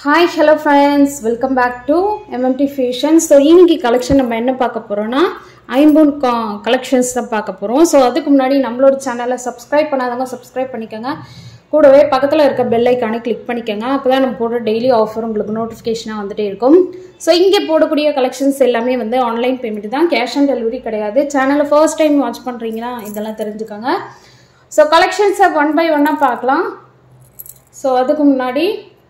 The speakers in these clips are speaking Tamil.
hi hello friends welcome back to MMT fashion so இன்னைக்கு கலெக்ஷன் நம்ம என்ன பார்க்க போகிறோம்னா ஐம்பூன் கா கலெக்ஷன்ஸ் தான் பார்க்க போகிறோம் ஸோ அதுக்கு முன்னாடி நம்மளோட சேனலை சப்ஸ்கிரைப் பண்ணாதவங்க சப்ஸ்கிரைப் பண்ணிக்கோங்க கூடவே பக்கத்தில் இருக்க பெல் ஐக்கானை கிளிக் பண்ணிக்கோங்க அப்போ தான் நம்ம போடுற டெய்லி ஆஃபர் உங்களுக்கு நோட்டிஃபிகேஷனாக வந்துட்டே இருக்கும் ஸோ இங்கே போடக்கூடிய கலெக்ஷன்ஸ் எல்லாமே வந்து ஆன்லைன் பேமெண்ட் தான் கேஷ் ஆன் டெலிவரி கிடையாது சேனலை ஃபர்ஸ்ட் டைம் வாட்ச் பண்ணுறீங்கன்னா இதெல்லாம் தெரிஞ்சுக்கோங்க ஸோ கலெக்ஷன்ஸை ஒன் பை ஒன்னாக பார்க்கலாம் ஸோ அதுக்கு முன்னாடி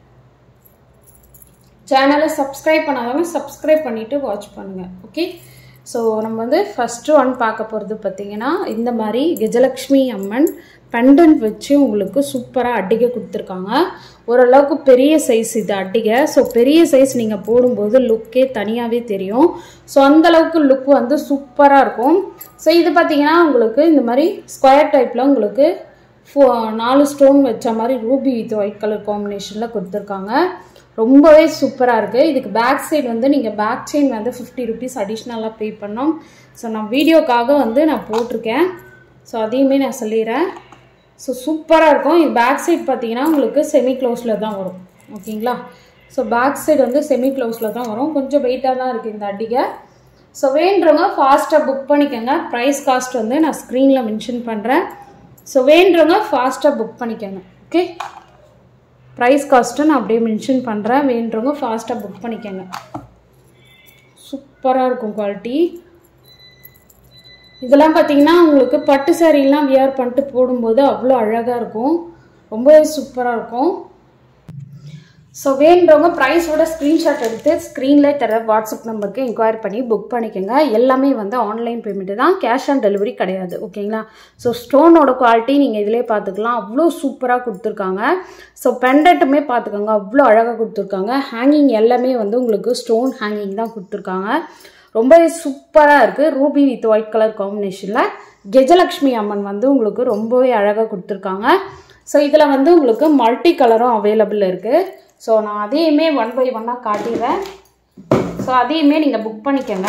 சேனலை சப்ஸ்கிரைப் பண்ணாதவங்க சப்ஸ்கிரைப் பண்ணிவிட்டு வாட்ச் பண்ணுங்கள் ஓகே ஸோ நம்ம வந்து ஃபஸ்ட்டு ஒன் பார்க்க போகிறது பார்த்தீங்கன்னா இந்த மாதிரி கஜலக்ஷ்மி அம்மன் பெண்டன்ட் வச்சு உங்களுக்கு சூப்பராக அட்டிகை கொடுத்துருக்காங்க ஓரளவுக்கு பெரிய சைஸ் இது அட்டிகை ஸோ பெரிய சைஸ் நீங்கள் போடும்போது லுக்கே தனியாகவே தெரியும் ஸோ அந்தளவுக்கு லுக் வந்து சூப்பராக இருக்கும் ஸோ இது பார்த்தீங்கன்னா உங்களுக்கு இந்த மாதிரி ஸ்கொயர் டைப்பில் உங்களுக்கு ஃபோ நாலு ஸ்டோன் வச்ச மாதிரி ரூபி வித் ஒயிட் கலர் காம்பினேஷனில் கொடுத்துருக்காங்க ரொம்பவே சூப்பராக இருக்குது இதுக்கு பேக் சைடு வந்து நீங்கள் பேக் செயின் வந்து ஃபிஃப்டி ருபீஸ் அடிஷ்னலாக பே பண்ணோம் ஸோ நான் வீடியோக்காக வந்து நான் போட்டிருக்கேன் ஸோ அதையுமே நான் சொல்லிடுறேன் ஸோ சூப்பராக இருக்கும் இது பேக் சைடு பார்த்தீங்கன்னா உங்களுக்கு செமி க்ளோஸில் தான் வரும் ஓகேங்களா ஸோ பேக் சைடு வந்து செமி க்ளோஸில் தான் வரும் கொஞ்சம் வெயிட்டாக தான் இருக்குது இந்த அடிகை ஸோ வேண்டுறவங்க ஃபாஸ்ட்டாக புக் பண்ணிக்கோங்க ப்ரைஸ் காஸ்ட் வந்து நான் ஸ்க்ரீனில் மென்ஷன் பண்ணுறேன் ஸோ வேண்டுறவங்க ஃபாஸ்ட்டாக புக் பண்ணிக்கோங்க ஓகே ப்ரைஸ் காஸ்ட்டு நான் அப்படியே மென்ஷன் பண்ணுறேன் வேண்டுறவங்க ஃபாஸ்ட்டாக புக் பண்ணிக்கோங்க சூப்பராக இருக்கும் குவாலிட்டி இதெல்லாம் பார்த்தீங்கன்னா உங்களுக்கு பட்டு சாரீலாம் வியர் பண்ணிட்டு போடும்போது அவ்வளோ அழகாக இருக்கும் ரொம்பவே சூப்பராக இருக்கும் ஸோ வேணுறவங்க ப்ரைஸோட ஸ்க்ரீன்ஷாட் எடுத்து ஸ்க்ரீனில் தர வாட்ஸ்அப் நம்பருக்கு என்கொயரி பண்ணி புக் பண்ணிக்கோங்க எல்லாமே வந்து ஆன்லைன் பேமெண்ட்டு தான் கேஷ் ஆன் டெலிவரி கிடையாது ஓகேங்களா ஸோ ஸ்டோனோட குவாலிட்டி நீங்கள் இதிலே பார்த்துக்கலாம் அவ்வளோ சூப்பராக கொடுத்துருக்காங்க ஸோ பெண்டட்டுமே பார்த்துக்கோங்க அவ்வளோ அழகாக கொடுத்துருக்காங்க ஹேங்கிங் எல்லாமே வந்து உங்களுக்கு ஸ்டோன் ஹேங்கிங் தான் கொடுத்துருக்காங்க ரொம்பவே சூப்பராக இருக்குது ரூபி வித் ஒயிட் கலர் காம்பினேஷனில் கெஜலக்ஷ்மி அம்மன் வந்து உங்களுக்கு ரொம்பவே அழகாக கொடுத்துருக்காங்க ஸோ இதில் வந்து உங்களுக்கு மல்டி கலரும் அவைலபிள் இருக்குது ஸோ நான் அதையுமே ஒன் பை ஒன்னாக காட்டிடுறேன் ஸோ அதையுமே நீங்கள் புக் பண்ணிக்கோங்க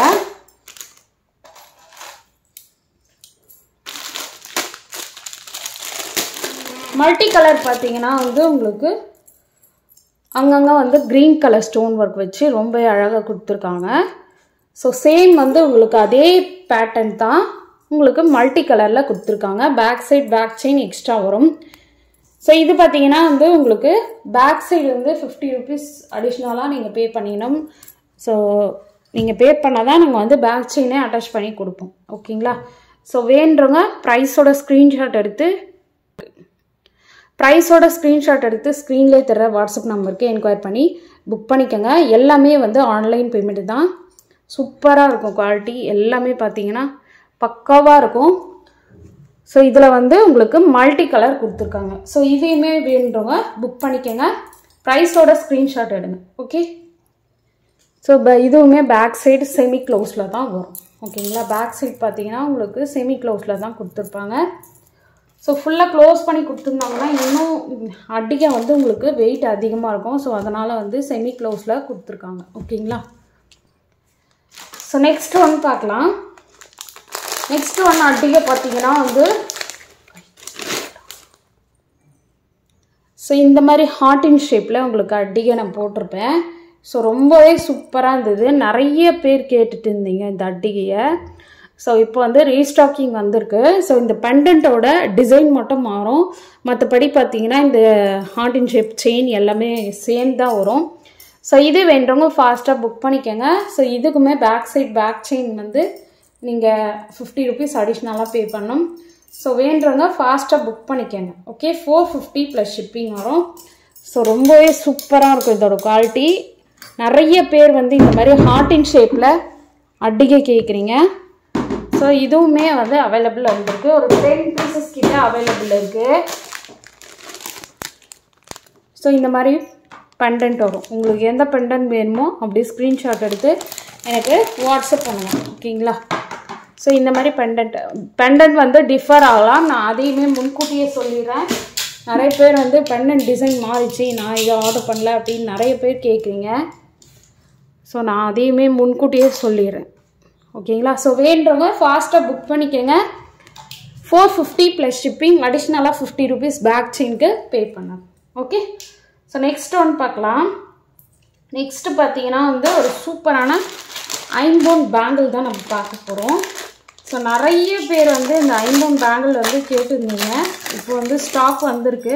மல்டி கலர் பார்த்தீங்கன்னா வந்து உங்களுக்கு அங்கங்கே வந்து க்ரீன் கலர் ஸ்டோன் ஒர்க் வச்சு ரொம்ப அழகாக கொடுத்துருக்காங்க ஸோ சேம் வந்து உங்களுக்கு அதே பேட்டர்ன் தான் உங்களுக்கு மல்டி கலரில் கொடுத்துருக்காங்க back side back chain extra வரும் ஸோ இது பார்த்தீங்கன்னா வந்து உங்களுக்கு பேக் சைடு வந்து ஃபிஃப்டி ருபீஸ் அடிஷ்னலாக நீங்கள் பே பண்ணிக்கணும் ஸோ நீங்கள் பே பண்ணால் தான் நாங்கள் வந்து பேக் செயினே அட்டாச் பண்ணி கொடுப்போம் ஓகேங்களா ஸோ வேண்டுறவங்க ப்ரைஸோட ஸ்க்ரீன்ஷாட் எடுத்து ப்ரைஸோட ஸ்க்ரீன்ஷாட் எடுத்து ஸ்க்ரீன்லேயே தர வாட்ஸ்அப் நம்பருக்கு என்கொயர் பண்ணி புக் பண்ணிக்கோங்க எல்லாமே வந்து ஆன்லைன் பேமெண்ட் தான் சூப்பராக இருக்கும் குவாலிட்டி எல்லாமே பார்த்தீங்கன்னா பக்காவாக இருக்கும் ஸோ இதில் வந்து உங்களுக்கு மல்டி கலர் கொடுத்துருக்காங்க ஸோ இதையுமே வேணுன்றவங்க புக் பண்ணிக்கோங்க ப்ரைஸோட ஸ்க்ரீன்ஷாட் எடுங்க ஓகே ஸோ ப இதுவுமே பேக் சைடு செமி க்ளோஸில் தான் வரும் ஓகேங்களா பேக் சைடு பார்த்தீங்கன்னா உங்களுக்கு செமி க்ளோஸில் தான் கொடுத்துருப்பாங்க ஸோ ஃபுல்லாக க்ளோஸ் பண்ணி கொடுத்துருந்தாங்கன்னா இன்னும் அடிக்க வந்து உங்களுக்கு வெயிட் அதிகமாக இருக்கும் ஸோ அதனால் வந்து செமி க்ளோஸில் கொடுத்துருக்காங்க ஓகேங்களா ஸோ நெக்ஸ்ட் ஒன் பார்க்கலாம் நெக்ஸ்ட் ஒன் அட்டிகை பார்த்தீங்கன்னா வந்து ஸோ இந்த மாதிரி ஹார்டின் ஷேப்பில் உங்களுக்கு அட்டிகை நான் போட்டிருப்பேன் ஸோ ரொம்பவே சூப்பராக இருந்தது நிறைய பேர் கேட்டுட்டு இருந்தீங்க இந்த அட்டிகையை ஸோ இப்போ வந்து ரீஸ்டாக்கிங் வந்திருக்கு ஸோ இந்த பெண்டன்ட்டோட டிசைன் மட்டும் மாறும் மற்றபடி பார்த்தீங்கன்னா இந்த ஹார்டின் ஷேப் செயின் எல்லாமே சேம் தான் வரும் ஸோ இது வேண்டவங்க ஃபாஸ்ட்டாக புக் பண்ணிக்கோங்க ஸோ இதுக்குமே பேக் சைட் பேக் செயின் வந்து நீங்கள் ஃபிஃப்டி ருபீஸ் அடிஷ்னலாக பே பண்ணணும் ஸோ வேண்டுறவங்க ஃபாஸ்ட்டாக புக் பண்ணிக்கோங்க okay four fifty plus shipping வரும் ஸோ ரொம்பவே சூப்பராக இருக்கும் இதோட குவாலிட்டி நிறைய பேர் வந்து இந்த மாதிரி ஹார்டின் ஷேப்பில் அட்டிகை கேட்குறீங்க ஸோ இதுவுமே வந்து அவைலபிள் வந்திருக்கு ஒரு டென் பீசஸ் கிட்ட அவைலபிள் இருக்குது ஸோ இந்த மாதிரி பெண்டன்ட் வரும் உங்களுக்கு எந்த பெண்டன்ட் வேணுமோ அப்படியே ஸ்க்ரீன்ஷாட் எடுத்து எனக்கு வாட்ஸ்அப் பண்ணுங்கள் ஓகேங்களா ஸோ இந்த மாதிரி பெண்டன்ட் பெண்டன்ட் வந்து டிஃபர் ஆகலாம் நான் அதையுமே முன்கூட்டியே சொல்லிடுறேன் நிறைய பேர் வந்து பெண்டன்ட் டிசைன் மாறிச்சு நான் இதை ஆர்டர் பண்ணல அப்படின்னு நிறைய பேர் கேட்குறீங்க ஸோ நான் அதையுமே முன்கூட்டியே சொல்லிடுறேன் ஓகேங்களா ஸோ வேண்டவங்க ஃபாஸ்ட்டாக புக் பண்ணிக்கோங்க ஃபோர் ஃபிஃப்டி ப்ளஸ் ஷிப்பிங் அடிஷ்னலாக ஃபிஃப்டி ருபீஸ் பேக் செயினுக்கு பே பண்ணணும் ஓகே ஸோ நெக்ஸ்ட் ஒன் பார்க்கலாம் நெக்ஸ்ட்டு பார்த்தீங்கன்னா வந்து ஒரு சூப்பரான ஐம்போன் பேங்கிள் தான் நம்ம பார்க்க போகிறோம் ஸோ நிறைய பேர் வந்து இந்த ஐம்போன் பேங்கிள் வந்து கேட்டுருந்தீங்க இப்போ வந்து ஸ்டாக் வந்திருக்கு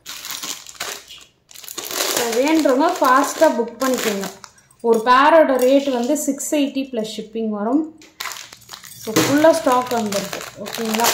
ஸோ வேண்டுறவங்க ஃபாஸ்ட்டாக புக் பண்ணிக்கோங்க ஒரு பேரோட ரேட் வந்து சிக்ஸ் எயிட்டி ப்ளஸ் ஷிப்பிங் வரும் ஸோ ஃபுல்லாக ஸ்டாக் வந்திருக்கு ஓகேங்களா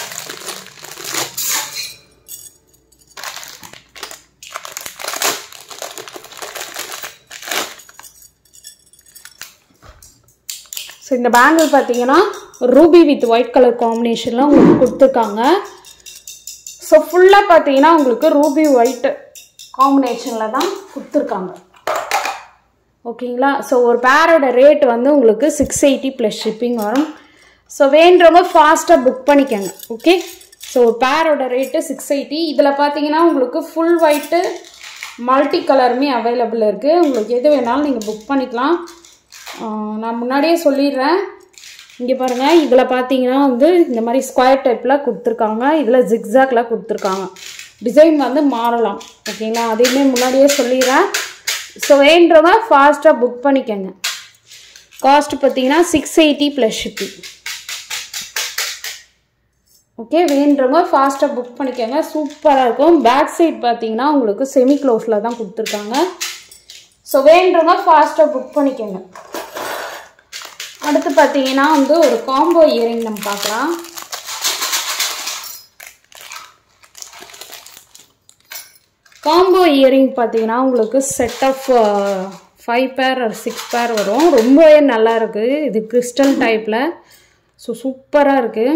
ஸோ இந்த பேங்கிள் பார்த்தீங்கன்னா ரூபி வித் ஒயிட் கலர் காம்பினேஷனில் உங்களுக்கு கொடுத்துருக்காங்க ஸோ ஃபுல்லாக பார்த்தீங்கன்னா உங்களுக்கு ரூபி ஒயிட் காம்பினேஷனில் தான் கொடுத்துருக்காங்க ஓகேங்களா ஸோ ஒரு பேரோட ரேட் வந்து உங்களுக்கு சிக்ஸ் எயிட்டி ப்ளஸ் ஷிப்பிங் வரும் ஸோ வேண்டவங்க ஃபாஸ்ட்டாக புக் பண்ணிக்கோங்க ஓகே ஸோ ஒரு பேரோட ரேட்டு சிக்ஸ் எயிட்டி இதில் பார்த்தீங்கன்னா உங்களுக்கு ஃபுல் ஒயிட்டு மல்டி கலருமே அவைலபிள் இருக்குது உங்களுக்கு எது வேணாலும் நீங்கள் புக் பண்ணிக்கலாம் ஆஹ் நான் முன்னாடியே சொல்லிடுறேன் இங்கே பாருங்கள் இதில் பார்த்தீங்கன்னா வந்து இந்த மாதிரி ஸ்கொயர் டைப்பில் கொடுத்துருக்காங்க இதில் ஜிக்ஸாக்ல கொடுத்துருக்காங்க டிசைன் வந்து மாறலாம் ஓகேங்களா அதையுமே முன்னாடியே சொல்லிடுறேன் ஸோ வேண்டவங்க ஃபாஸ்ட்டாக புக் பண்ணிக்கோங்க காஸ்ட் பார்த்தீங்கன்னா six eighty plus shipping okay வேண்டவங்க ஃபாஸ்ட்டாக புக் பண்ணிக்கோங்க சூப்பராக இருக்கும் பேக் சைட் பார்த்தீங்கன்னா உங்களுக்கு செமி க்ளோஸில் தான் கொடுத்துருக்காங்க ஸோ வேண்டவங்க ஃபாஸ்ட்டாக புக் பண்ணிக்கோங்க அடுத்து பார்த்தீங்கன்னா வந்து ஒரு காம்போ இயரிங் நம்ம பார்க்கலாம் காம்போ இயரிங் பார்த்தீங்கன்னா உங்களுக்கு set of five pair or six pair வரும் ரொம்பவே நல்லா இருக்குது இது கிறிஸ்டல் டைப்பில் ஸோ சூப்பராக இருக்குது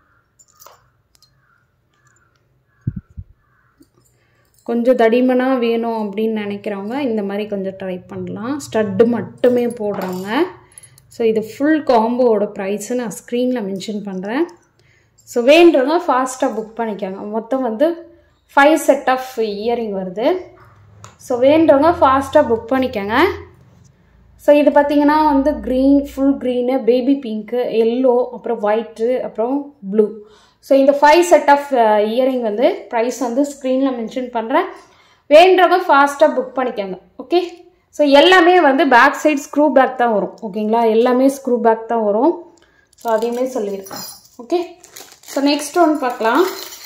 கொஞ்சம் தடிமனாக வேணும் அப்படின்னு நினைக்கிறவங்க இந்த மாதிரி கொஞ்சம் ட்ரை பண்ணலாம் ஸ்டட்டு மட்டுமே போடுறவங்க ஸோ இது ஃபுல் காம்போவோட ப்ரைஸு நான் ஸ்க்ரீனில் மென்ஷன் பண்ணுறேன் ஸோ வேண்டுறவங்க ஃபாஸ்ட்டாக புக் பண்ணிக்கோங்க மொத்தம் வந்து ஃபைவ் செட் ஆஃப் இயரிங் வருது ஸோ வேண்டவங்க ஃபாஸ்ட்டாக புக் பண்ணிக்கோங்க ஸோ இது பார்த்தீங்கன்னா வந்து green full green baby pink yellow அப்புறம் ஒயிட்டு அப்புறம் ப்ளூ ஸோ இந்த ஃபைவ் செட் ஆஃப் இயரிங் வந்து ப்ரைஸ் வந்து ஸ்க்ரீனில் மென்ஷன் பண்ணுறேன் வேண்டவங்க ஃபாஸ்ட்டாக புக் பண்ணிக்கோங்க ஓகே ஸோ எல்லாமே வந்து பேக் சைட் ஸ்க்ரூ பேக் தான் வரும் ஓகேங்களா எல்லாமே ஸ்க்ரூ பேக் தான் வரும் ஸோ அதையுமே சொல்லியிருக்கேன் ஓகே ஸோ நெக்ஸ்ட் ஒன் பார்க்கலாம்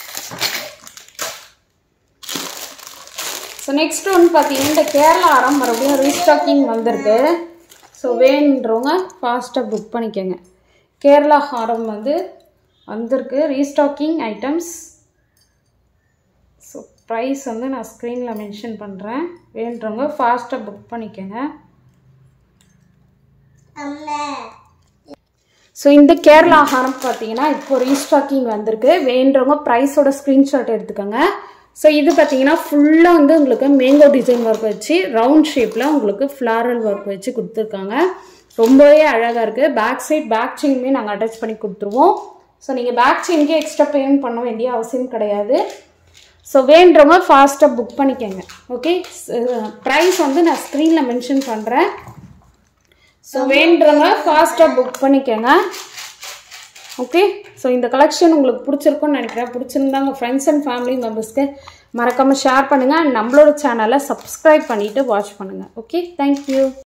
ஸோ நெக்ஸ்ட் ஒன் பார்த்தீங்கன்னா இந்த கேரளா ஆரம் மறுபடியும் ரீஸ்டாக்கிங் வந்திருக்கு ஸோ வேணுன்றவங்க ஃபாஸ்ட்டாக புக் பண்ணிக்கோங்க கேரளா ஹாரம் வந்து வந்திருக்கு ரீஸ்டாக்கிங் ஐட்டம்ஸ் ஸோ ப்ரைஸ் வந்து நான் ஸ்க்ரீனில் மென்ஷன் பண்ணுறேன் வேணுன்றவங்க ஃபாஸ்ட்டாக புக் பண்ணிக்கோங்க ஸோ இந்த கேரளா ஹாரம் பார்த்தீங்கன்னா இப்போ ரீஸ்டாக்கிங் வந்திருக்கு வேண்டவங்க ப்ரைஸோட ஸ்க்ரீன்ஷாட் எடுத்துக்கோங்க ஸோ இது பார்த்தீங்கன்னா ஃபுல்லாக வந்து உங்களுக்கு மேங்கோ டிசைன் ஒர்க் வச்சு ரவுண்ட் ஷேப்பில் உங்களுக்கு ஃப்ளாரல் ஒர்க் வச்சு கொடுத்துருக்காங்க ரொம்பவே அழகாக இருக்குது பேக் சைட் பேக் செயினுமே நாங்கள் அட்டாச் பண்ணி கொடுத்துருவோம் ஸோ நீங்கள் பேக் செயினுக்கே எக்ஸ்ட்ரா பேமெண்ட் பண்ண வேண்டிய அவசியம் கிடையாது ஸோ வேண்டவங்க ஃபாஸ்ட்டாக புக் பண்ணிக்கோங்க ஓகே ப்ரைஸ் வந்து நான் ஸ்க்ரீனில் மென்ஷன் பண்ணுறேன் ஸோ வேண்டவங்க ஃபாஸ்ட்டாக புக் பண்ணிக்கோங்க ஓகே ஸோ இந்த கலெக்ஷன் உங்களுக்கு பிடிச்சிருக்கும்னு நினைக்கிறேன் பிடிச்சிருந்தா உங்கள் ஃப்ரெண்ட்ஸ் அண்ட் ஃபேமிலி மெம்பர்ஸ்க்கு மறக்காமல் ஷேர் பண்ணுங்கள் நம்மளோட சேனலை சப்ஸ்கிரைப் பண்ணிவிட்டு வாட்ச் பண்ணுங்கள் ஓகே தேங்க்யூ